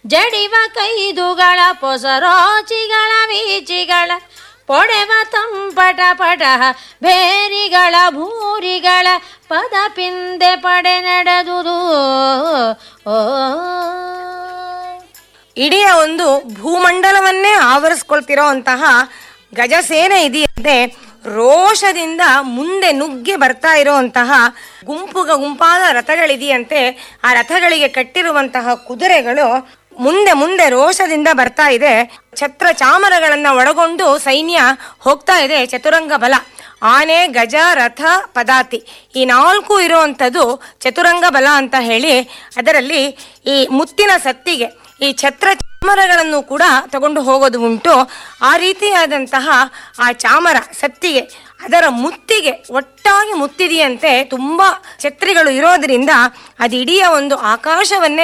ಜಡಿವ ಕೈದುಗಳ ಪೊಸರೋಚಿಗಳ ವೀಚಿಗಳ ಪೊಡೆವ ತಂಪಟ ಪಟ ಭೇರಿಗಳ ಭೂರಿಗಳ ಪದ ಪಿಂದೆ ಪಡೆ ನಡೆದುದು ಓ ಇಡೀ ಒಂದು ಭೂಮಂಡಲವನ್ನೇ ಆವರಿಸ್ಕೊಳ್ತಿರೋ ಅಂತಹ ಗಜಸೇನೆ ಇದೆಯಂತೆ ರೋಷದಿಂದ ಮುಂದೆ ನುಗ್ಗಿ ಬರ್ತಾ ಇರುವಂತಹ ಗುಂಪುಗ ಗುಂಪಾದ ರಥಗಳಿದೆಯಂತೆ ಆ ರಥಗಳಿಗೆ ಕಟ್ಟಿರುವಂತಹ ಕುದುರೆಗಳು ಮುಂದೆ ಮುಂದೆ ರೋಷದಿಂದ ಬರ್ತಾ ಇದೆ ಛತ್ರ ಚಾಮರಗಳನ್ನ ಒಳಗೊಂಡು ಸೈನ್ಯ ಹೋಗ್ತಾ ಇದೆ ಚತುರಂಗ ಬಲ ಆನೆ ಗಜ ರಥ ಪದಾತಿ ಈ ನಾಲ್ಕು ಇರುವಂಥದ್ದು ಚತುರಂಗ ಬಲ ಅಂತ ಹೇಳಿ ಅದರಲ್ಲಿ ಈ ಮುತ್ತಿನ ಸತ್ತಿಗೆ ಈ ಛತ್ರ ಚಾಮರಗಳನ್ನು ಕೂಡ ತಗೊಂಡು ಹೋಗೋದು ಉಂಟು ಆ ರೀತಿಯಾದಂತಹ ಆ ಚಾಮರ ಸತ್ತಿಗೆ ಅದರ ಮುತ್ತಿಗೆ ಒಟ್ಟಾಗಿ ಮುತ್ತಿದೆಯಂತೆ ತುಂಬಾ ಛತ್ರಿಗಳು ಇರೋದ್ರಿಂದ ಅದು ಇಡೀ ಒಂದು ಆಕಾಶವನ್ನೇ